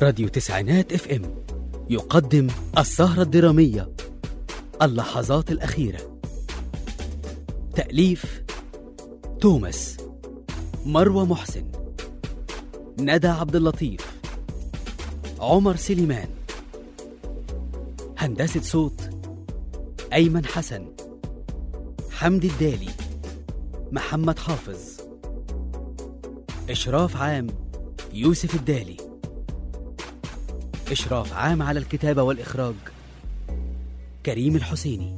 راديو تسعينات اف ام يقدم السهرة الدرامية اللحظات الأخيرة تأليف توماس مروى محسن ندى عبد اللطيف عمر سليمان هندسة صوت أيمن حسن حمدي الدالي محمد حافظ إشراف عام يوسف الدالي إشراف عام على الكتابة والإخراج كريم الحسيني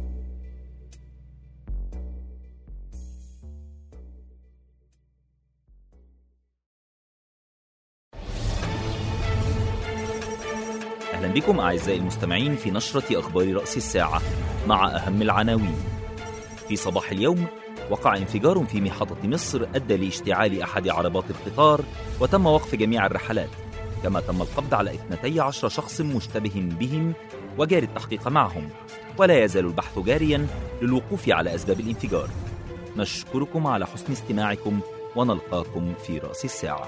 أهلا بكم أعزائي المستمعين في نشرة أخبار رأس الساعة مع أهم العناوين في صباح اليوم وقع انفجار في محطة مصر أدى لاشتعال أحد عربات القطار وتم وقف جميع الرحلات كما تم القبض على 12 شخص مشتبه بهم وجاري التحقيق معهم ولا يزال البحث جاريا للوقوف على أسباب الانفجار نشكركم على حسن استماعكم ونلقاكم في رأس الساعة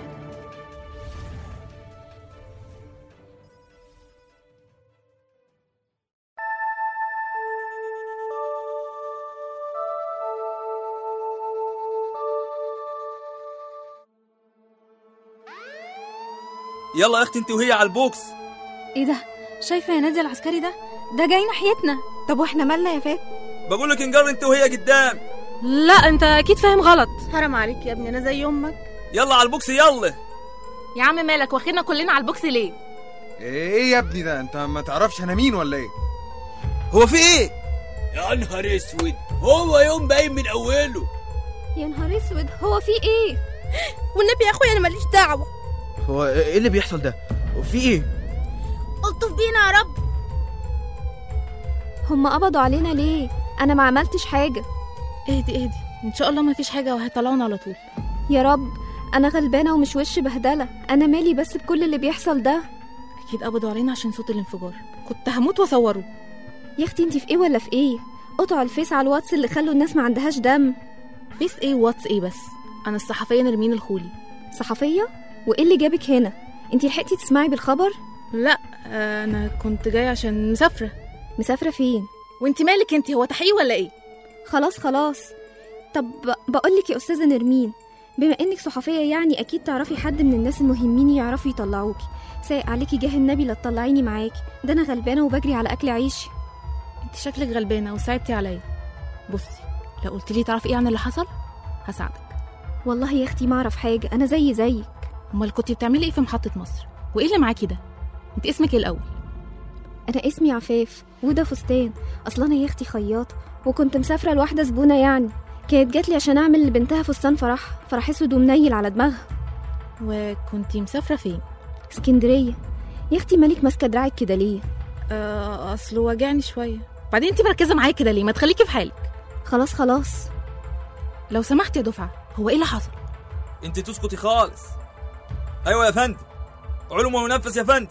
يلا يا اختي انت وهي على البوكس ايه ده شايفه يا نادي العسكري ده ده جاي ناحيتنا طب واحنا مالنا يا فات بقول لك انجر انت وهي قدام لا انت اكيد فاهم غلط حرام عليك يا ابني انا زي امك يلا على البوكس يلا يا عم مالك واخدنا كلنا على البوكس ليه ايه يا ابني ده انت ما تعرفش انا مين ولا ايه هو في ايه يا نهار اسود هو يوم باين من اوله يا نهار اسود هو في ايه والنبي يا اخويا انا ماليش دعوه هو ايه اللي بيحصل ده؟ في ايه؟ الطف بينا يا رب هم قبضوا علينا ليه انا ما عملتش حاجه اهدي اهدي ان شاء الله ما فيش حاجه وهيطلعونا على طول يا رب انا غلبانه ومش وش بهدله انا مالي بس بكل اللي بيحصل ده اكيد قبضوا علينا عشان صوت الانفجار كنت هموت واصوره يا اختي انت في ايه ولا في ايه قطعوا الفيس على الواتس اللي خلوا الناس ما عندهاش دم فيس ايه واتس ايه بس انا الصحفيه نرمين الخولي صحفيه وايه اللي جابك هنا انت لحقتي تسمعي بالخبر لا انا كنت جايه عشان مسافره مسافره فين وانت مالك انت هو تحقيق ولا ايه خلاص خلاص طب بقول لك يا استاذه نرمين بما انك صحفيه يعني اكيد تعرفي حد من الناس المهمين يعرفوا يطلعوكي سايق عليكي جاه النبي لا تطلعيني معاكي ده انا غلبانه وبجري على اكل عيشي انت شكلك غلبانه وساعدتي عليا بصي لو قلت لي تعرفي ايه عن اللي حصل هساعدك والله يا اختي ما اعرف حاجه انا زي زيك امال كنت بتعملي ايه في محطه مصر وايه اللي معاكي ده انت اسمك ايه الاول انا اسمي عفاف وده فستان اصلا انا يا اختي خياطه وكنت مسافره لواحده زبونه يعني كانت جات لي عشان اعمل لبنتها فستان فرح فرح اسود ومنيل على دماغها وكنتي مسافره فين اسكندريه يا اختي مالك ماسكه دراعك كده ليه آه اصله واجعني شويه بعدين انت مركزه معايا كده ليه ما تخليكي في حالك خلاص خلاص لو سمحت يا دفعه هو ايه اللي حصل انت تسكتي خالص ايوه يا فندم علم ومنفس يا فندم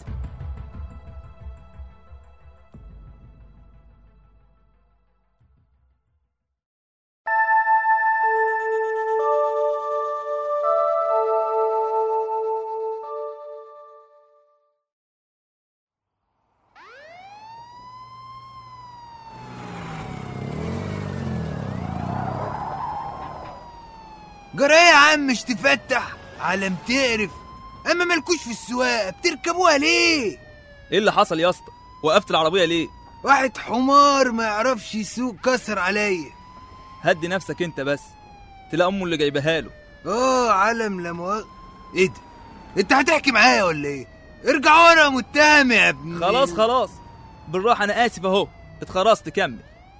جرى ايه يا عم مش تفتح علم تقرف اما مالكوش في السواقه بتركبوها ليه ايه اللي حصل يا اسطى وقفت العربيه ليه واحد حمار ما يعرفش يسوق كسر عليا هدي نفسك انت بس تلاقي امه اللي جايبها له اه علم لا مؤاخ ايه ده انت هتحكي معايا ولا ايه ارجع ورا يا متهم يا ابني خلاص خلاص بالراحه انا اسف اهو اتخرصت كمل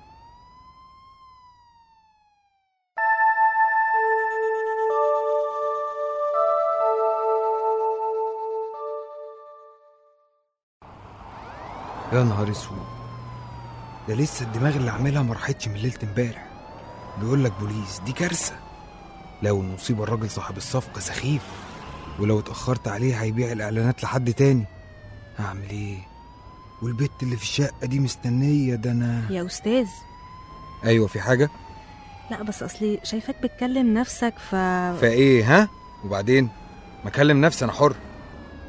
يا نهار اسود ده لسه الدماغ اللي عاملها ما راحتش من ليله امبارح بيقول لك بوليس دي كارثه لو المصيبه الراجل صاحب الصفقه سخيف ولو اتاخرت عليه هيبيع الاعلانات لحد تاني هعمل ايه والبت اللي في الشقه دي مستنيه ده انا يا استاذ ايوه في حاجه لا بس اصلي شايفاك بتكلم نفسك ف فايه ها وبعدين ما اكلم نفسي انا حر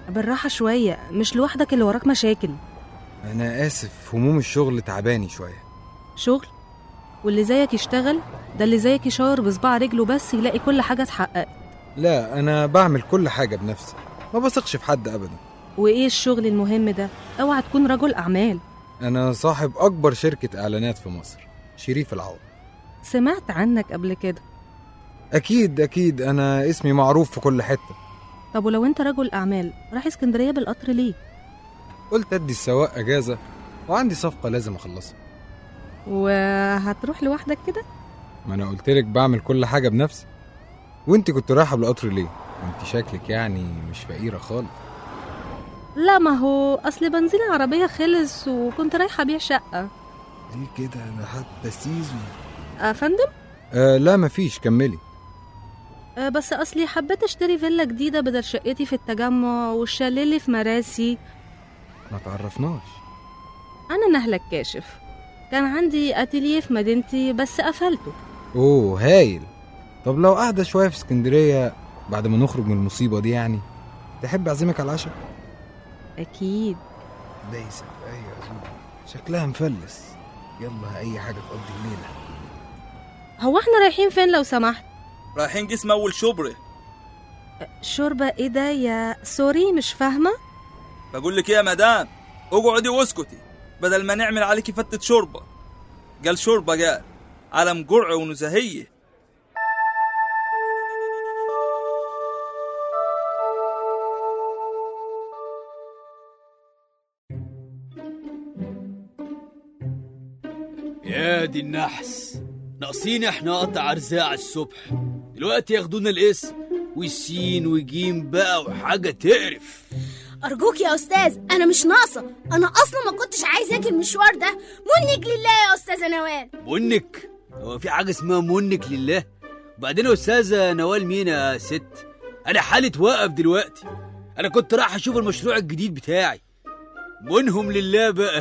بالراحة شوية مش لوحدك اللي وراك مشاكل انا اسف هموم الشغل تعباني شويه شغل واللي زيك يشتغل ده اللي زيك يشاور بصباع رجله بس يلاقي كل حاجة اتحققت لا انا بعمل كل حاجه بنفسي ما بثقش في حد ابدا وايه الشغل المهم ده اوعى تكون رجل اعمال انا صاحب اكبر شركه اعلانات في مصر شريف العوض سمعت عنك قبل كده اكيد اكيد انا اسمي معروف في كل حته طب ولو انت رجل اعمال رايح اسكندرية بالقطر ليه قلت ادي السواق اجازه وعندي صفقه لازم اخلصها وهتروح لوحدك كده ما انا قلت لك بعمل كل حاجه بنفسي وانت كنت رايحه بالقطر ليه وانت شكلك يعني مش فقيره خالص لا ما هو اصل بنزين العربية خلص وكنت رايحة ابيع شقة ليه كده ده حتى سيزو افندم آه لا مفيش كملي أه بس اصلي حبيت اشتري فيلا جديدة بدل شقتي في التجمع والشاليه اللي في مراسي ما تعرفناش انا نهلة الكاشف كان عندي اتيليه في مدينتي بس قفلته اوه هايل طب لو قاعده شويه في اسكندريه بعد ما نخرج من المصيبه دي يعني تحب اعزمك على العشاء اكيد دايسه في اي عزومه شكلها مفلس يلا اي حاجه تقضي الليله هو احنا رايحين فين لو سمحت رايحين جسم اول شبرة شوربة ايه ده يا سوري مش فاهمة بقول لك ايه يا مدام اقعدي واسكتي بدل ما نعمل عليكي فتة شوربة قال شوربة قال علم جرع ونزهية يا دي النحس ناقصين احنا قطع ارزاع الصبح دلوقتي ياخدونا الاسم والسين وجيم بقى وحاجه تقرف أرجوك يا أستاذ أنا مش ناقصة أنا أصلا ما كنتش عايز أجي المشوار ده منك لله يا أستاذة نوال منك هو في حاجه اسمها منك لله وبعدين يا استاذه نوال مين يا ست انا حالي توقف دلوقتي انا كنت رايح اشوف المشروع الجديد بتاعي منهم لله بقى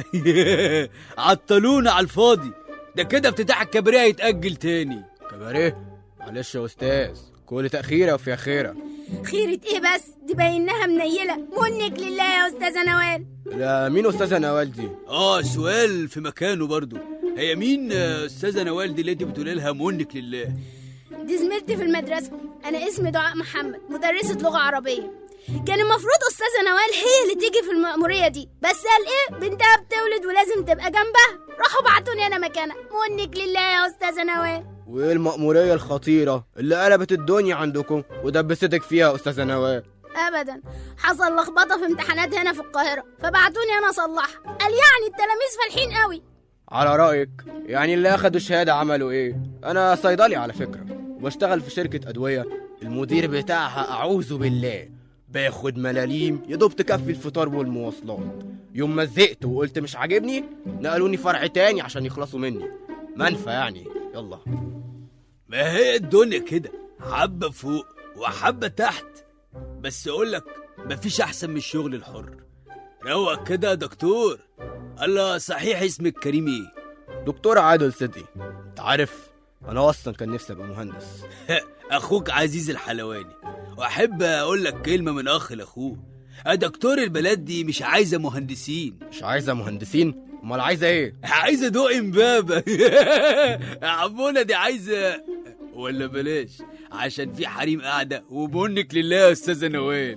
عطلونا على الفاضي ده كده افتتاح الكباريه هيتاجل تاني كباريه معلش يا استاذ كل تأخيرة وفي خيرة خيرة إيه بس دي باينها منيلة منك لله يا أستاذة نوال لا مين أستاذة نوال دي؟ اه سؤال في مكانه برضو هي مين آه، استاذه نوال دي اللي انت بتقولي لها منك لله دي زميلتي في المدرسة أنا اسمي دعاء محمد مدرسة لغة عربية كان المفروض أستاذة نوال هي اللي تيجي في المأمورية دي بس قال إيه بنتها بتولد ولازم تبقى جنبها راحوا بعتوني أنا مكانها منك لله يا أستاذة نوال وإيه المأمورية الخطيرة اللي قلبت الدنيا عندكم ودبستك فيها أستاذة نوال؟ ابدا حصل لخبطه في امتحانات هنا في القاهره فبعتوني انا اصلحها قال يعني التلاميذ فالحين قوي على رأيك يعني اللي أخدوا الشهادة عملوا إيه؟ أنا صيدلي على فكرة وبشتغل في شركة أدوية المدير بتاعها أعوذ بالله باخد ملاليم يا دوب تكفي الفطار والمواصلات يوم ما زهقت وقلت مش عاجبني نقلوني فرع تاني عشان يخلصوا مني منفى يعني يلا ما هي الدنيا كده حبه فوق وحبه تحت بس اقول لك مفيش احسن من الشغل الحر روق كده يا دكتور الله صحيح اسمك كريم ايه دكتور عادل صدقي انت عارف انا اصلا كان نفسي ابقى مهندس اخوك عزيز الحلواني واحب اقول لك كلمه من اخ لاخوه يا دكتور البلد دي مش عايزه مهندسين مش عايزه مهندسين امال عايزه ايه عايزه دوق امبابه يا عمونا دي عايزه ولا بلاش عشان في حريم قاعده وبنك لله يا استاذه نوال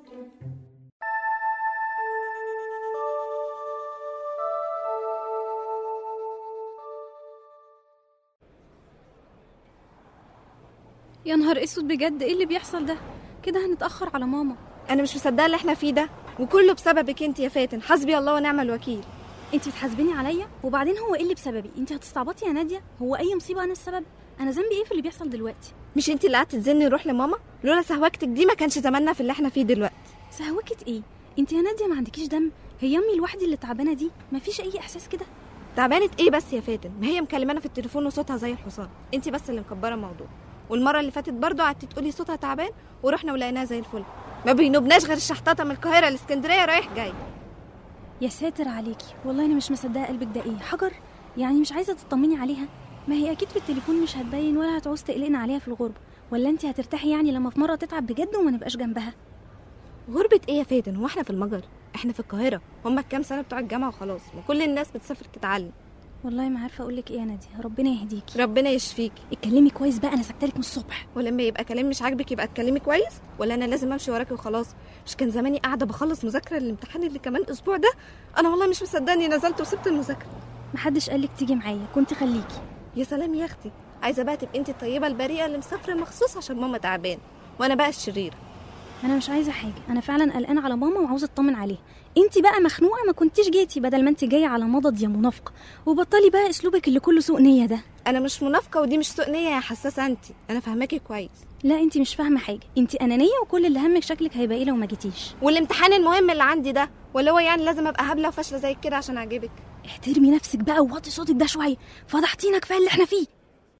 يا نهار اسود بجد ايه اللي بيحصل ده كده هنتاخر على ماما انا مش مصدقه اللي احنا فيه ده وكله بسببك انت يا فاتن حسبي الله ونعم الوكيل انت بتحاسبيني عليا وبعدين هو ايه اللي بسببي انت هتستعبطي يا ناديه هو اي مصيبه انا السبب انا ذنبي ايه في اللي بيحصل دلوقتي مش انت اللي قعدتي تزني نروح لماما لولا سهوكتك دي ما كانش زماننا في اللي احنا فيه دلوقتي سهوكة ايه انت يا ناديه ما عندكيش دم هي امي لوحدي اللي تعبانه دي مفيش اي احساس كده تعبانه ايه بس يا فاتن ما هي مكلمانا في التليفون وصوتها زي الحصان انت بس اللي مكبره الموضوع والمره اللي فاتت برضه قعدتي تقولي صوتها تعبان ورحنا ولقيناها زي الفل ما بينوبناش غير الشحطاطه من القاهره لاسكندريه رايح جاي يا ساتر عليكي والله انا مش مصدقه قلبك ده ايه حجر يعني مش عايزه تطمني عليها ما هي اكيد في التليفون مش هتبين ولا هتعوز تقلقنا عليها في الغربه ولا انت هترتاحي يعني لما في مره تتعب بجد وما نبقاش جنبها غربة ايه يا فاتن هو احنا في المجر احنا في القاهرة هما الكام سنة بتوع الجامعة وخلاص ما كل الناس بتسافر تتعلم والله ما عارفه اقول لك ايه يا ناديه ربنا يهديكي ربنا يشفيكي اتكلمي كويس بقى انا سكتلك من الصبح ولما يبقى كلام مش عاجبك يبقى اتكلمي كويس ولا انا لازم امشي وراكي وخلاص مش كان زماني قاعده بخلص مذاكره للامتحان اللي كمان اسبوع ده انا والله مش مصدقني نزلت وسبت المذاكره محدش قالك تيجي معايا كنت خليكي يا سلام يا اختي عايزه بقى تبقي انت الطيبه البريئه اللي مسافره مخصوص عشان ماما تعبان وانا بقى الشريره انا مش عايزه حاجه انا فعلا قلقانه على ماما وعاوزه اطمن عليها انت بقى مخنوقه ما كنتيش جيتي بدل ما انت جايه على مضض يا منافقه وبطلي بقى اسلوبك اللي كله سوء نيه ده انا مش منافقه ودي مش سوء نيه يا حساسه انت انا فاهماكي كويس لا انت مش فاهمه حاجه انت انانيه وكل اللي همك شكلك هيبقى ايه لو ما جيتيش والامتحان المهم اللي عندي ده ولا هو يعني لازم ابقى هبله وفاشله زي كده عشان اعجبك احترمي نفسك بقى ووطي صوتك ده شويه فضحتينا كفايه اللي احنا فيه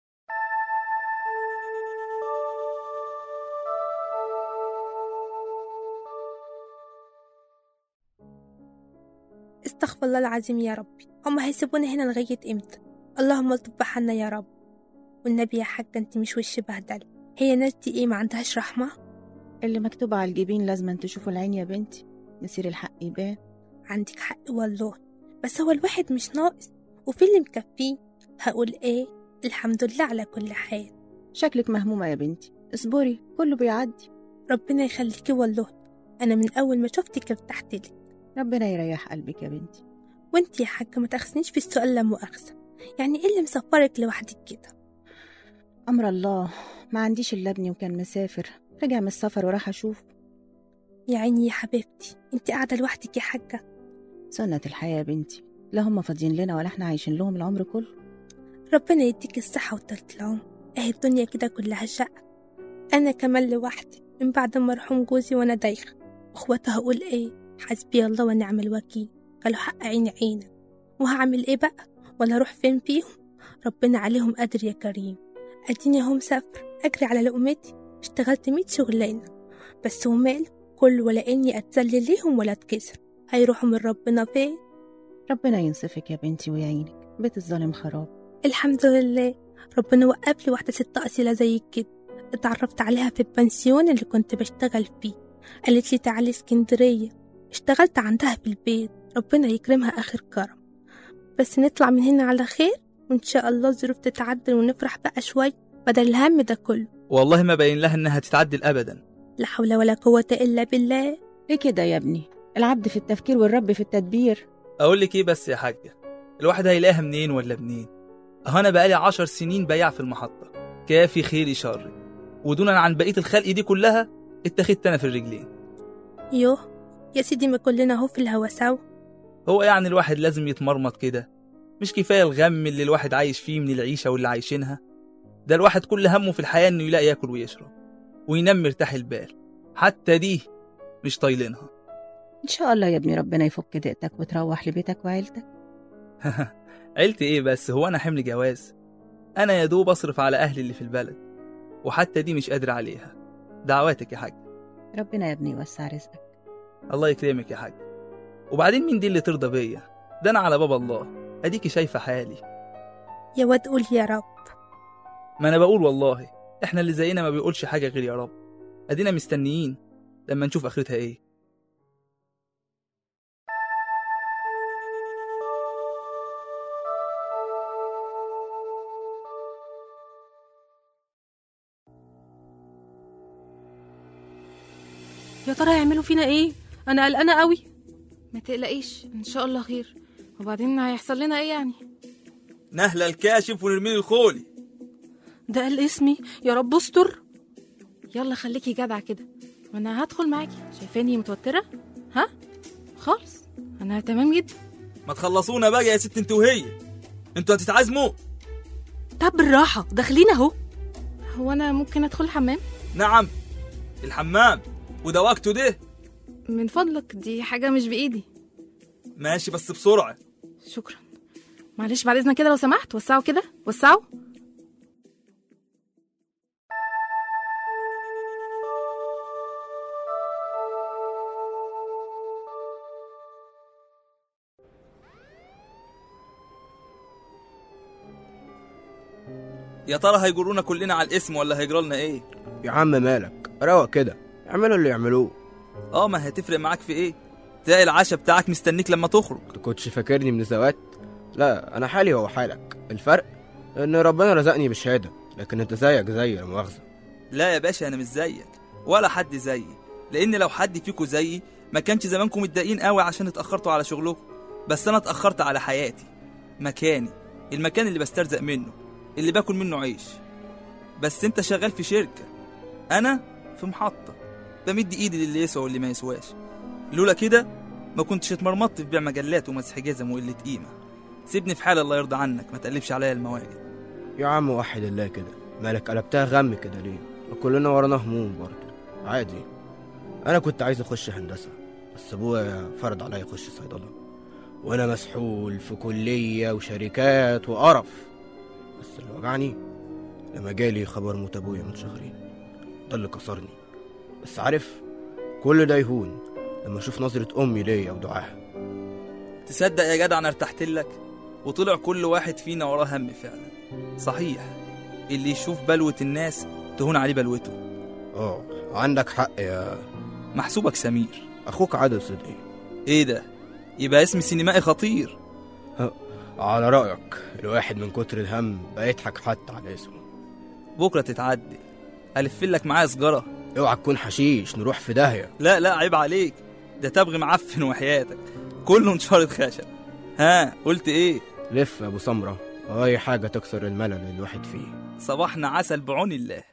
استغفر الله العظيم يا ربي هما هيسيبونا هنا لغاية امتى اللهم الطف بحالنا يا رب والنبي يا حاجة انت مش وش بهدل هي ناس دي ايه ما عندهاش رحمة اللي مكتوب على الجبين لازم تشوفوا العين يا بنتي مسير الحق يبان عندك حق والله بس هو الواحد مش ناقص وفي اللي مكفيه هقول ايه الحمد لله على كل حال شكلك مهمومة يا بنتي اصبري كله بيعدي ربنا يخليكي والله انا من اول ما شفتك ارتحت لك ربنا يريح قلبك يا بنتي وانت يا حاجة ما تاخذنيش في السؤال لا مؤاخذة يعني ايه اللي مسفرك لوحدك كده أمر الله ما عنديش إلا ابني وكان مسافر رجع من السفر وراح أشوفه يا عيني يا حبيبتي انت قاعدة لوحدك يا حاجة سنة الحياة يا بنتي لا هم فاضيين لنا ولا احنا عايشين لهم العمر كله ربنا يديك الصحة وطولة العمر اهي الدنيا كده كلها شقة انا كمان لوحدي من بعد مرحوم جوزي وانا دايخة اخواتها هقول ايه حسبي الله ونعم الوكيل قالوا حق عيني عينك وهعمل ايه بقى ولا اروح فين فيهم ربنا عليهم قادر يا كريم اديني اهو مسافر اجري على لقمتي اشتغلت ميت شغلانة بس ومال كل ولا اني اتذلل ليهم ولا اتكسر هيروحوا من ربنا فين ربنا ينصفك يا بنتي ويعينك بيت الظالم خراب الحمد لله ربنا وقف لي واحدة ست أصيلة زي كده اتعرفت عليها في البنسيون اللي كنت بشتغل فيه قالت لي تعالي اسكندرية اشتغلت عندها في البيت ربنا يكرمها آخر كرم بس نطلع من هنا على خير وإن شاء الله الظروف تتعدل ونفرح بقى شوي بدل الهم ده كله والله ما باين لها انها تتعدل ابدا لا حول ولا قوة إلا بالله ليه كده يا ابني العبد في التفكير والرب في التدبير اقول لك ايه بس يا حاجه الواحد هيلاقيها منين ولا منين اهو انا بقالي عشر سنين بياع في المحطه كافي خيري شري ودونا عن بقيه الخلق دي كلها اتخذت انا في الرجلين يوه يا سيدي ما كلنا اهو في الهوا سوا هو يعني الواحد لازم يتمرمط كده مش كفايه الغم اللي الواحد عايش فيه من العيشه واللي عايشينها ده الواحد كل همه في الحياه انه يلاقي ياكل ويشرب وينام مرتاح البال حتى دي مش طايلينها إن شاء الله يا ابني ربنا يفك ضيقتك وتروح لبيتك وعيلتك عيلتي ايه بس هو انا حمل جواز انا يا دوب اصرف على اهلي اللي في البلد وحتى دي مش قادر عليها دعواتك يا حاج ربنا يا ابني يوسع رزقك الله يكرمك يا حاج وبعدين مين دي اللي ترضى بيا ده انا على باب الله اديكي شايفه حالي يا واد قول يا رب ما انا بقول والله احنا اللي زينا ما بيقولش حاجه غير يا رب ادينا مستنيين لما نشوف اخرتها ايه يا ترى هيعملوا فينا ايه انا قلقانه قوي ما تقلقيش ان شاء الله خير وبعدين هيحصل لنا ايه يعني نهلة الكاشف ونرمين الخولي ده قال اسمي يا رب استر يلا خليكي جدعه كده وانا هدخل معاكي شايفاني متوتره ها خالص انا تمام جدا ما تخلصونا بقى يا ست انت وهي انتوا هتتعزموا طب بالراحه داخلين اهو هو انا ممكن ادخل الحمام نعم الحمام وده وقته ده من فضلك دي حاجه مش بايدي ماشي بس بسرعه شكرا معلش بعد اذنك كده لو سمحت وسعوا كده وسعوا يا ترى هيجرونا كلنا على الاسم ولا هيجرالنا ايه يا عم مالك روق كده اعملوا اللي يعملوه اه ما هتفرق معاك في ايه تلاقي العشاء بتاعك مستنيك لما تخرج كنتش فاكرني من زوات لا انا حالي هو حالك الفرق ان ربنا رزقني بشهاده لكن انت زيك زي لا مؤاخذه لا يا باشا انا مش زيك ولا حد زيي لان لو حد فيكم زيي ما كانش زمانكم متضايقين قوي عشان اتاخرتوا على شغلكم بس انا اتاخرت على حياتي مكاني المكان اللي بسترزق منه اللي باكل منه عيش بس انت شغال في شركه انا في محطه بمد ايدي للي يسوى واللي ما يسواش لولا كده ما كنتش اتمرمطت في بيع مجلات ومسح جزم وقله قيمه سيبني في حالي الله يرضى عنك ما تقلبش عليا المواجد يا عم وحد الله كده مالك قلبتها غم كده ليه وكلنا ورانا هموم برضه عادي انا كنت عايز اخش هندسه بس ابويا فرض عليا اخش صيدله وانا مسحول في كليه وشركات وقرف بس اللي وجعني لما جالي خبر موت ابويا من شهرين ده اللي كسرني بس عارف كل ده يهون لما اشوف نظره امي ليا ودعاها تصدق يا جدع انا ارتحت لك وطلع كل واحد فينا وراه هم فعلا صحيح اللي يشوف بلوة الناس تهون عليه بلوته اه عندك حق يا محسوبك سمير اخوك عادل صدقي ايه ده يبقى اسم سينمائي خطير على رايك الواحد من كتر الهم بقى يضحك حتى على اسمه بكره تتعدل الف لك معايا سجاره اوعى تكون حشيش نروح في داهيه لا لا عيب عليك ده تبغي معفن وحياتك كله نشارة خشب ها قلت ايه لف يا ابو سمره اي حاجه تكسر الملل اللي الواحد فيه صباحنا عسل بعون الله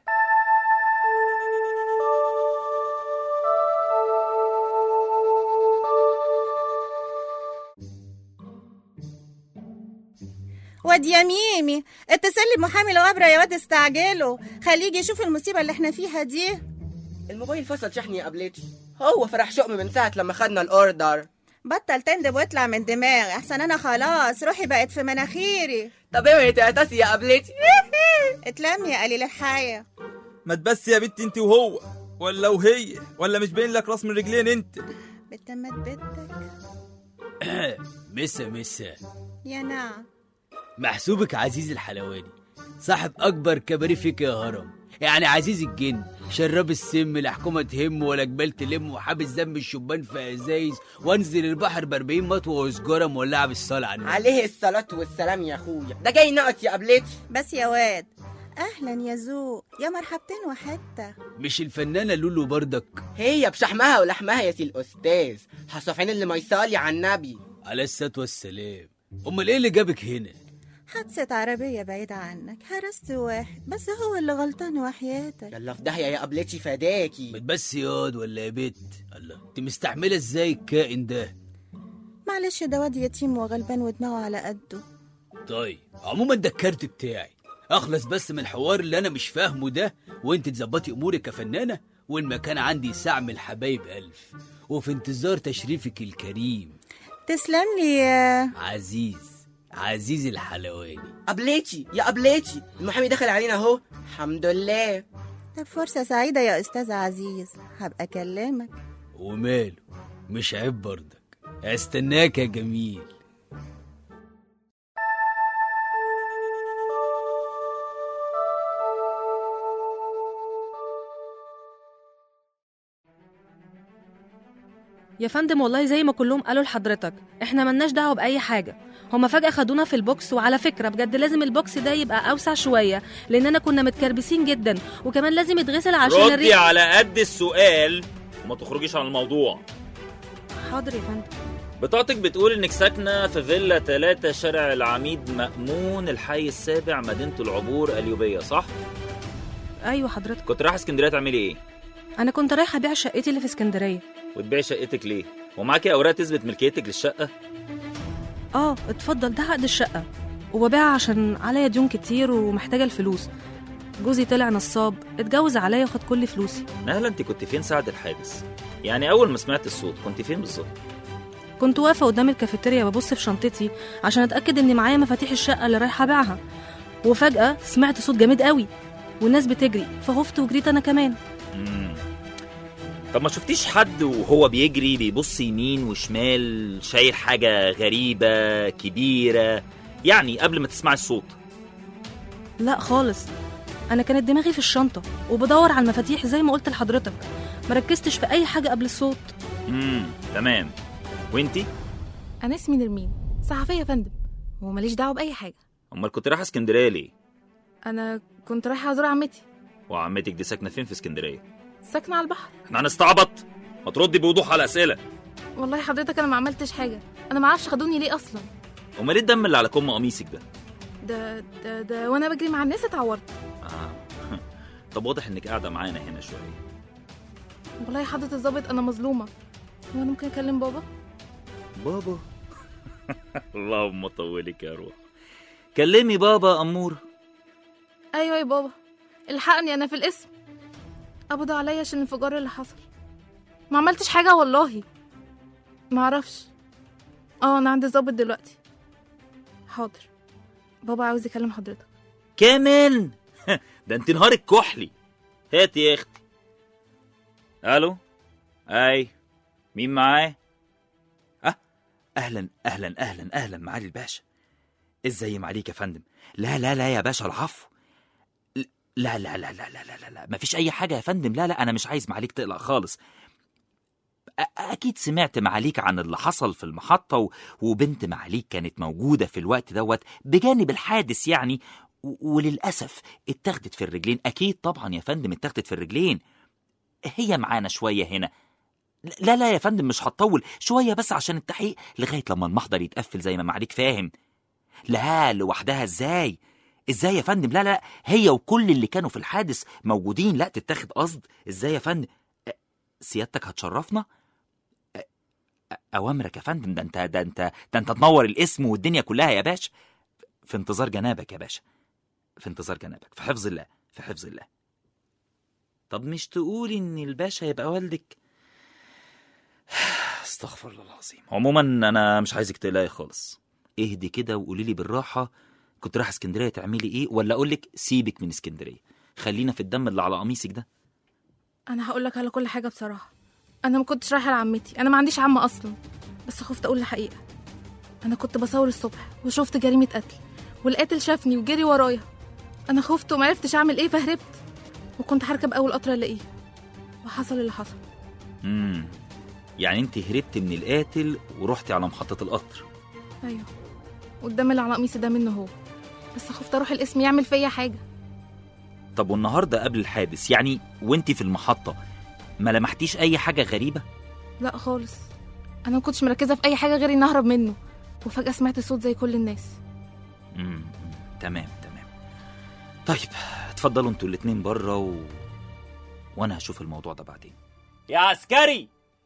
واد يا ميمي اتصل لي محامي الغبرة يا واد استعجله خليه يجي يشوف المصيبة اللي احنا فيها دي الموبايل فصل شحن يا قبلتي هو فرح شؤم من ساعه لما خدنا الاوردر بطل تندب واطلع من دماغي احسن انا خلاص روحي بقت في مناخيري طب اوعي تعطسي يا قبلتي اتلم يا قليل الحياة ما تبس يا بنتي انت وهو ولا وهي ولا مش باين لك راس من رجلين انت بتمت بنتك مسا مسا يا نعم محسوبك عزيز الحلواني صاحب اكبر كباريه فيك يا هرم يعني عزيز الجن شراب السم لا حكومه تهم ولا جبال تلم وحابس ذنب الشبان في ازايز وانزل البحر ب 40 مطوه وسجاره مولعه بالصلاه على النبي عليه الصلاه والسلام يا اخويا ده جاي نقط يا قبلتي بس يا واد اهلا يا ذوق يا مرحبتين وحتى مش الفنانه لولو بردك هي بشحمها ولحمها يا سي الاستاذ حصافين اللي ما يصلي على النبي عليه الصلاه والسلام امال ايه اللي جابك هنا حادثة عربية بعيدة عنك هرست واحد بس هو اللي غلطان وحياتك يلا في داهيه يا قبلتي فداكي بس ياض ولا يا بت الله انت مستحمله ازاي الكائن ده معلش ده واد يتيم وغلبان ودماغه على قده طيب عموما ده الكارت بتاعي اخلص بس من الحوار اللي انا مش فاهمه ده وانت تظبطي امورك كفنانه والمكان عندي سعم الحبايب الف وفي انتظار تشريفك الكريم تسلم لي يا عزيز عزيز الحلواني قبلتي يا قبلتي المحامي دخل علينا اهو الحمد لله طب فرصة سعيدة يا أستاذ عزيز هبقى أكلمك وماله مش عيب برضك استناك يا جميل يا فندم والله زي ما كلهم قالوا لحضرتك احنا ملناش دعوه باي حاجه هما فجاه خدونا في البوكس وعلى فكره بجد لازم البوكس ده يبقى اوسع شويه لاننا كنا متكربسين جدا وكمان لازم يتغسل عشان ردي الريق على قد السؤال وما تخرجيش عن الموضوع حاضر يا فندم بطاقتك بتقول انك ساكنه في فيلا 3 شارع العميد مأمون الحي السابع مدينه العبور اليوبيه صح ايوه حضرتك كنت رايحه اسكندريه تعملي ايه انا كنت رايحه ابيع شقتي اللي في اسكندريه وتبيعي شقتك ليه ومعاكي اوراق تثبت ملكيتك للشقه اه اتفضل ده عقد الشقه وببيعها عشان عليا ديون كتير ومحتاجه الفلوس جوزي طلع نصاب اتجوز عليا وخد كل فلوسي نهلا انت كنت فين ساعه الحادث يعني اول ما سمعت الصوت كنت فين بالظبط كنت واقفه قدام الكافيتيريا ببص في شنطتي عشان اتاكد ان معايا مفاتيح الشقه اللي رايحه ابيعها وفجاه سمعت صوت جامد قوي والناس بتجري فخفت وجريت انا كمان مم. طب ما شفتيش حد وهو بيجري بيبص يمين وشمال شايل حاجه غريبه كبيره يعني قبل ما تسمعي الصوت لا خالص انا كانت دماغي في الشنطه وبدور على المفاتيح زي ما قلت لحضرتك مركزتش في اي حاجه قبل الصوت امم تمام وانتي انا اسمي نرمين صحفيه يا فندم وماليش دعوه باي حاجه امال كنت رايحه اسكندريه ليه انا كنت رايحه ازور عمتي وعمتك دي ساكنه فين في اسكندريه ساكنه على البحر احنا هنستعبط ما تردي بوضوح على اسئله والله حضرتك انا ما عملتش حاجه انا ما اعرفش خدوني ليه اصلا امال ايه الدم اللي على كم قميصك ده ده ده ده وانا بجري مع الناس اتعورت آه. طب واضح انك قاعده معانا هنا شويه والله يا حضره الظابط انا مظلومه هو انا ممكن اكلم بابا بابا اللهم طولك يا روح كلمي بابا امور ايوه يا بابا الحقني انا في الاسم قبضوا عليا عشان الانفجار اللي حصل ما عملتش حاجه والله ما اعرفش اه انا عند الظابط دلوقتي حاضر بابا عاوز يكلم حضرتك كمان ده انت نهارك كحلي هاتي يا اختي الو اي مين معايا اه اهلا اهلا اهلا اهلا معالي الباشا ازاي معاليك يا فندم لا لا لا يا باشا العفو لا لا لا لا لا لا لا, لا. مفيش اي حاجه يا فندم لا لا انا مش عايز معاليك تقلق خالص أ- اكيد سمعت معاليك عن اللي حصل في المحطه و... وبنت معاليك كانت موجوده في الوقت دوت بجانب الحادث يعني و... وللاسف اتاخدت في الرجلين اكيد طبعا يا فندم اتاخدت في الرجلين هي معانا شويه هنا لا لا يا فندم مش هتطول شويه بس عشان التحقيق لغايه لما المحضر يتقفل زي ما معاليك فاهم لا لوحدها ازاي ازاي يا فندم لا لا هي وكل اللي كانوا في الحادث موجودين لا تتاخد قصد ازاي يا فندم أ- سيادتك هتشرفنا أ- أ- اوامرك يا فندم ده انت ده انت ده انت تنور الاسم والدنيا كلها يا باشا في انتظار جنابك يا باشا في انتظار جنابك في حفظ الله في حفظ الله طب مش تقولي ان الباشا يبقى والدك استغفر الله العظيم عموما انا مش عايزك تقلقي خالص اهدي كده وقولي لي بالراحه كنت رايحه اسكندريه تعملي ايه ولا اقول لك سيبك من اسكندريه خلينا في الدم اللي على قميصك ده انا هقول لك على كل حاجه بصراحه انا ما كنتش رايحه لعمتي انا ما عنديش عمه اصلا بس خفت اقول الحقيقه انا كنت بصور الصبح وشفت جريمه قتل والقاتل شافني وجري ورايا انا خفت ومعرفتش اعمل ايه فهربت وكنت هركب اول قطر الاقيه وحصل اللي حصل امم يعني انت هربت من القاتل ورحتي على محطه القطر ايوه والدم اللي على قميصي ده منه هو بس خفت اروح الاسم يعمل فيا حاجه طب والنهارده قبل الحادث يعني وانت في المحطه ما لمحتيش اي حاجه غريبه لا خالص انا ما كنتش مركزه في اي حاجه غير اني اهرب منه وفجاه سمعت صوت زي كل الناس امم تمام تمام طيب اتفضلوا انتوا الاتنين بره و... وانا هشوف الموضوع ده بعدين يا عسكري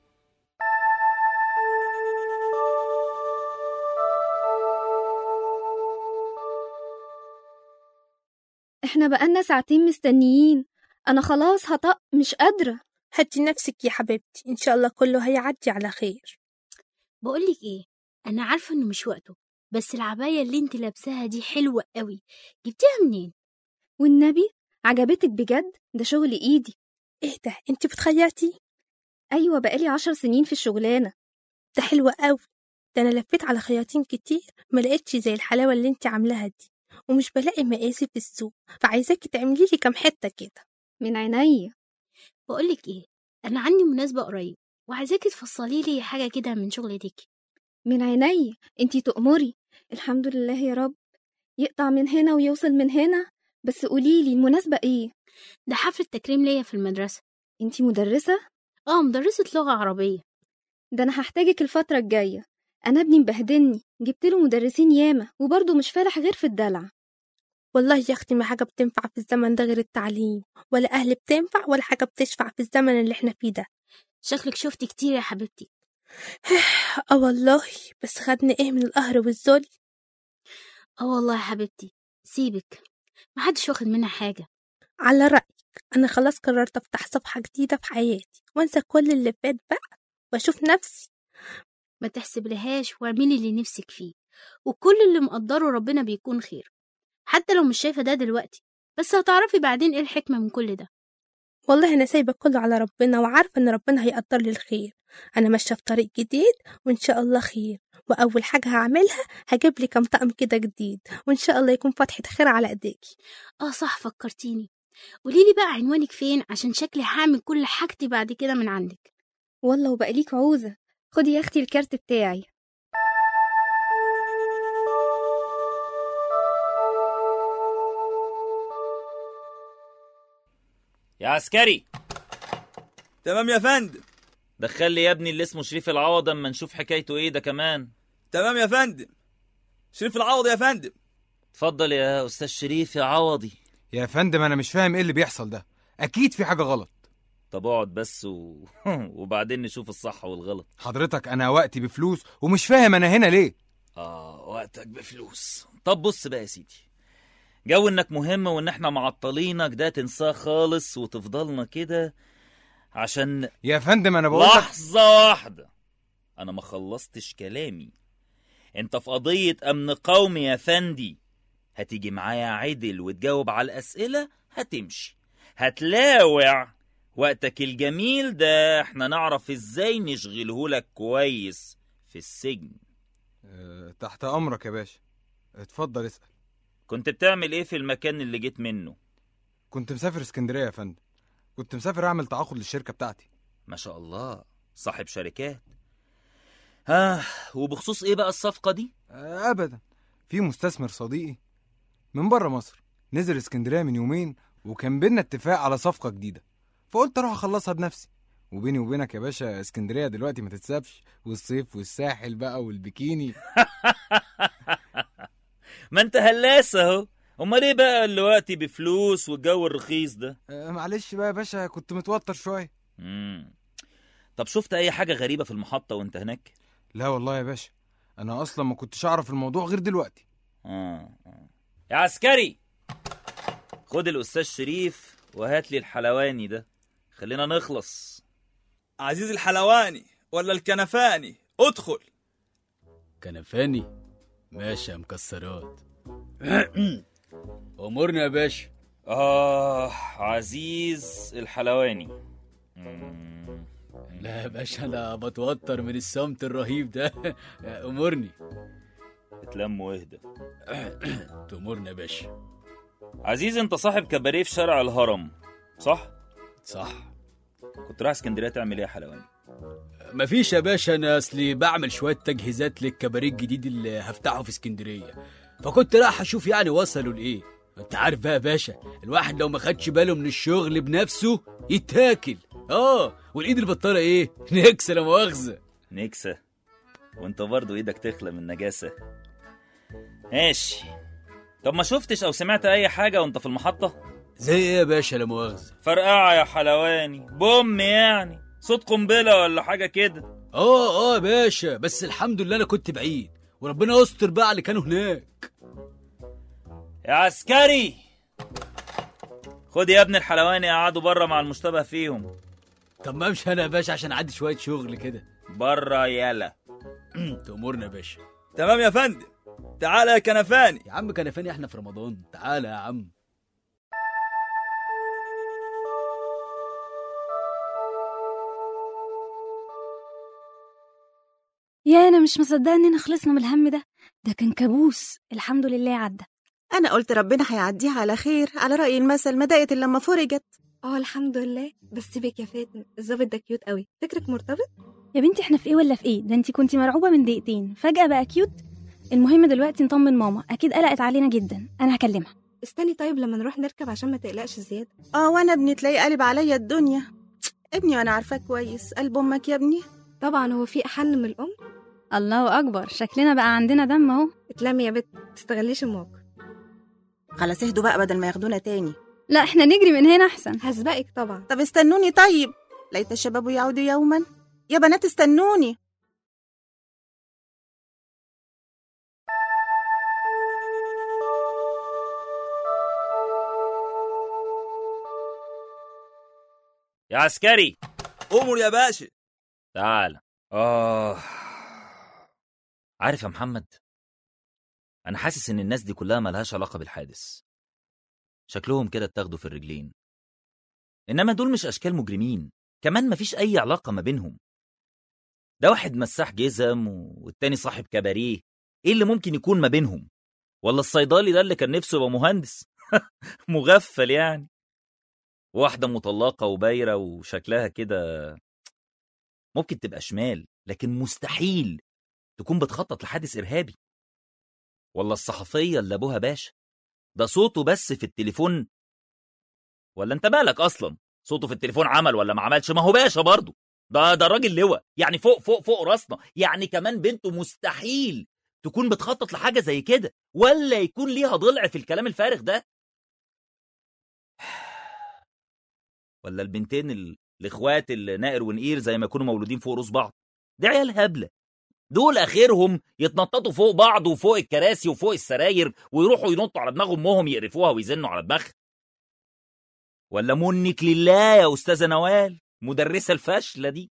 احنا بقالنا ساعتين مستنيين انا خلاص هطق مش قادرة هدي نفسك يا حبيبتي إن شاء الله كله هيعدي على خير بقولك ايه انا عارفه انه مش وقته بس العبايه اللي انت لابساها دي حلوه قوي جبتيها منين والنبي عجبتك بجد ده شغل ايدي ايه ده انت بتخيطي ايوه بقالي عشر سنين في الشغلانة ده حلو قوي ده انا لفيت على خياطين كتير ما لقيتش زي الحلاوه اللي انت عاملاها دي ومش بلاقي مقاسي في السوق فعايزاكي تعملي لي كام حته كده من عينيا بقولك ايه انا عندي مناسبه قريب وعايزاكي تفصلي لي حاجه كده من شغلتك من عينيا انتي تؤمري الحمد لله يا رب يقطع من هنا ويوصل من هنا بس قوليلي المناسبة ايه ده حفله تكريم ليا في المدرسه انتي مدرسة اه مدرسه لغه عربيه ده انا هحتاجك الفترة الجاية انا ابني مبهدلني جبت له مدرسين ياما وبرضه مش فالح غير في الدلع والله يا اختي ما حاجه بتنفع في الزمن ده غير التعليم ولا اهل بتنفع ولا حاجه بتشفع في الزمن اللي احنا فيه ده شكلك شفتي كتير يا حبيبتي اه والله بس خدني ايه من القهر والذل اه والله يا حبيبتي سيبك محدش واخد منها حاجه على رايك انا خلاص قررت افتح صفحه جديده في حياتي وانسى كل اللي فات بقى واشوف نفسي ما تحسبلهاش واعملي اللي نفسك فيه وكل اللي مقدره ربنا بيكون خير حتى لو مش شايفه ده دلوقتي بس هتعرفي بعدين ايه الحكمه من كل ده والله انا سايبه كله على ربنا وعارفه ان ربنا هيقدر لي الخير انا ماشيه في طريق جديد وان شاء الله خير واول حاجه هعملها هجيب لي كام طقم كده جديد وان شاء الله يكون فتحه خير على ايديكي اه صح فكرتيني قوليلي بقى عنوانك فين عشان شكلي هعمل كل حاجتي بعد كده من عندك والله وبقى ليك عوزة خدي يا أختي الكارت بتاعي يا عسكري تمام يا فندم دخل لي يا ابني اللي اسمه شريف العوض اما نشوف حكايته ايه ده كمان تمام يا فندم شريف العوض يا فندم اتفضل يا استاذ شريف يا عوضي يا فندم انا مش فاهم ايه اللي بيحصل ده اكيد في حاجه غلط طب اقعد بس و... وبعدين نشوف الصح والغلط حضرتك انا وقتي بفلوس ومش فاهم انا هنا ليه اه وقتك بفلوس طب بص بقى يا سيدي جو انك مهم وان احنا معطلينك ده تنساه خالص وتفضلنا كده عشان يا فندم انا بقول لك لحظة واحدة أنا ما خلصتش كلامي أنت في قضية أمن قومي يا فندي هتيجي معايا عدل وتجاوب على الأسئلة هتمشي هتلاوع وقتك الجميل ده احنا نعرف ازاي نشغله لك كويس في السجن أه تحت امرك يا باشا اتفضل اسال كنت بتعمل ايه في المكان اللي جيت منه كنت مسافر اسكندريه يا فندم كنت مسافر اعمل تعاقد للشركه بتاعتي ما شاء الله صاحب شركات ها وبخصوص ايه بقى الصفقة دي أه ابدا في مستثمر صديقي من بره مصر نزل اسكندريه من يومين وكان بينا اتفاق على صفقه جديده فقلت اروح اخلصها بنفسي وبيني وبينك يا باشا اسكندريه دلوقتي ما تتسابش والصيف والساحل بقى والبيكيني ما انت هلاس اهو امال ايه بقى دلوقتي بفلوس والجو الرخيص ده أه معلش بقى يا باشا كنت متوتر شويه مم. طب شفت اي حاجة غريبة في المحطة وانت هناك لا والله يا باشا انا اصلا ما كنتش اعرف الموضوع غير دلوقتي آه. آه. يا عسكري خد الاستاذ شريف وهات لي الحلواني ده خلينا نخلص عزيز الحلواني ولا الكنفاني ادخل كنفاني ماشي يا مكسرات امورنا يا باشا اه عزيز الحلواني مم. لا يا باشا انا بتوتر من الصمت الرهيب ده امورني اتلم واهدى تأمرنا يا باشا عزيز انت صاحب كباريه في شارع الهرم صح صح كنت رايح اسكندريه تعمل ايه يا حلواني مفيش يا باشا انا اصلي بعمل شويه تجهيزات للكباريه الجديد اللي هفتحه في اسكندريه فكنت رايح اشوف يعني وصلوا لايه انت عارف بقى يا باشا الواحد لو ما خدش باله من الشغل بنفسه يتاكل اه والايد البطاله ايه نكسه لا مؤاخذه نكسه وانت برضه ايدك تخلى من نجاسه ماشي طب ما شفتش او سمعت اي حاجه وانت في المحطه زي ايه يا باشا لا مؤاخذه فرقعه يا حلواني بوم يعني صوت قنبله ولا حاجه كده اه اه يا باشا بس الحمد لله انا كنت بعيد وربنا يستر بقى على اللي كانوا هناك يا عسكري خد يا ابن الحلواني قعدوا بره مع المشتبه فيهم طب ما امشي انا يا باشا عشان عندي شويه شغل كده بره يالا تأمرنا يا باشا تمام يا فندم تعالى يا كنفاني يا عم كنفاني احنا في رمضان تعالى يا عم يا انا مش مصدقه اننا خلصنا من الهم ده ده كان كابوس الحمد لله عدى انا قلت ربنا هيعديها على خير على راي المثل ما ضاقت الا لما فرجت اه الحمد لله بس سيبك يا فاتن الظابط ده كيوت قوي فكرك مرتبط يا بنتي احنا في ايه ولا في ايه ده انتي كنتي مرعوبه من دقيقتين فجاه بقى كيوت المهم دلوقتي نطمن ماما اكيد قلقت علينا جدا انا هكلمها استني طيب لما نروح نركب عشان ما تقلقش زياده اه وانا ابني تلاقي قلب عليا الدنيا ابني وانا عارفاه كويس قلب امك يا ابني طبعا هو في احن من الام الله اكبر شكلنا بقى عندنا دم اهو اتلمي يا بت تستغليش الموقف خلاص اهدوا بقى بدل ما ياخدونا تاني لا احنا نجري من هنا احسن هسبقك طبعا طب استنوني طيب ليت الشباب يعودوا يوما يا بنات استنوني يا عسكري امر يا باشا تعال اه عارف يا محمد انا حاسس ان الناس دي كلها ملهاش علاقه بالحادث شكلهم كده اتاخدوا في الرجلين انما دول مش اشكال مجرمين كمان مفيش اي علاقه ما بينهم ده واحد مساح جزم والتاني صاحب كباريه ايه اللي ممكن يكون ما بينهم ولا الصيدلي ده اللي كان نفسه يبقى مهندس مغفل يعني واحدة مطلقة وبايرة وشكلها كده ممكن تبقى شمال لكن مستحيل تكون بتخطط لحادث إرهابي ولا الصحفية اللي أبوها باشا ده صوته بس في التليفون ولا أنت مالك أصلا صوته في التليفون عمل ولا ما عملش ما هو باشا برضه ده ده الراجل لواء يعني فوق فوق فوق راسنا يعني كمان بنته مستحيل تكون بتخطط لحاجة زي كده ولا يكون ليها ضلع في الكلام الفارغ ده ولا البنتين ال- الاخوات اللي نائر ونقير زي ما يكونوا مولودين فوق روس بعض دي عيال هبله دول اخرهم يتنططوا فوق بعض وفوق الكراسي وفوق السراير ويروحوا ينطوا على دماغ امهم يقرفوها ويزنوا على دماغها ولا منك لله يا استاذه نوال مدرسه الفاشله دي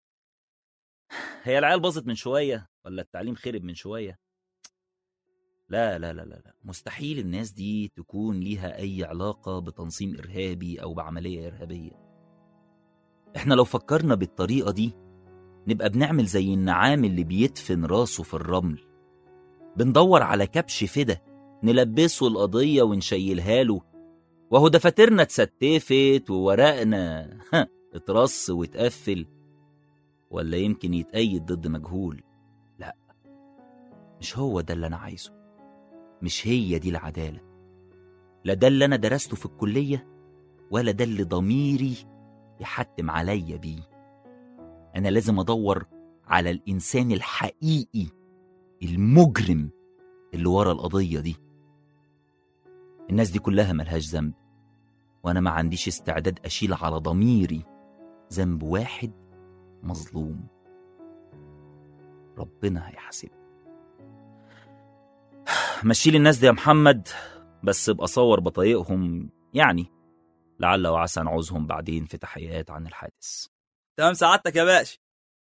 هي العيال باظت من شويه ولا التعليم خرب من شويه لا لا لا لا لا مستحيل الناس دي تكون ليها أي علاقة بتنظيم إرهابي أو بعملية إرهابية إحنا لو فكرنا بالطريقة دي نبقى بنعمل زي النعام اللي بيدفن راسه في الرمل بندور على كبش فدا نلبسه القضية ونشيلها له وهو دفاترنا اتستفت وورقنا اترص واتقفل ولا يمكن يتأيد ضد مجهول لا مش هو ده اللي أنا عايزه مش هي دي العدالة لا ده اللي أنا درسته في الكلية ولا ده اللي ضميري يحتم عليا بيه أنا لازم أدور على الإنسان الحقيقي المجرم اللي ورا القضية دي الناس دي كلها ملهاش ذنب وأنا ما عنديش استعداد أشيل على ضميري ذنب واحد مظلوم ربنا هيحاسبني مشيلي الناس دي يا محمد بس ابقى صور بطايقهم يعني لعل وعسى نعوزهم بعدين في تحقيقات عن الحادث تمام سعادتك يا باشا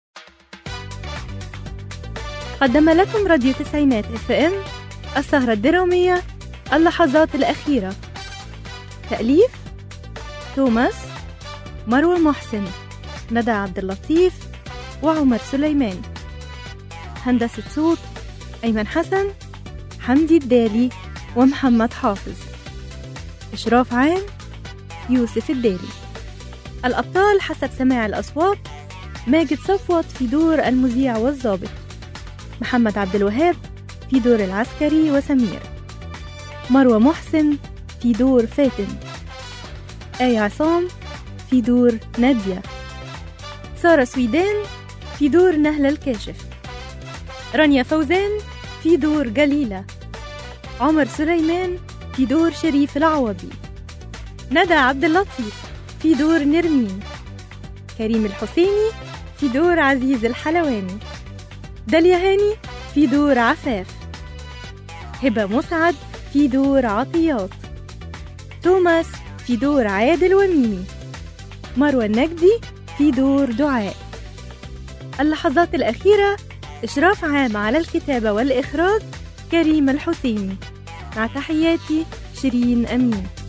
قدم لكم راديو تسعينات اف ام السهرة الدرامية اللحظات الأخيرة تأليف توماس مروة محسن ندى عبد اللطيف وعمر سليمان هندسة صوت أيمن حسن حمدي الدالي ومحمد حافظ إشراف عام يوسف الدالي الأبطال حسب سماع الأصوات ماجد صفوت في دور المذيع والضابط محمد عبد الوهاب في دور العسكري وسمير مروة محسن في دور فاتن آية عصام في دور نادية سارة سويدان في دور نهلة الكاشف رانيا فوزان في دور جليلة عمر سليمان في دور شريف العوضي ندى عبد اللطيف في دور نرمين كريم الحسيني في دور عزيز الحلواني داليا هاني في دور عفاف هبة مسعد في دور عطيات توماس في دور عادل وميمي مروة النجدي في دور دعاء اللحظات الأخيرة إشراف عام على الكتابة والإخراج كريم الحسيني مع تحياتي شيرين أمين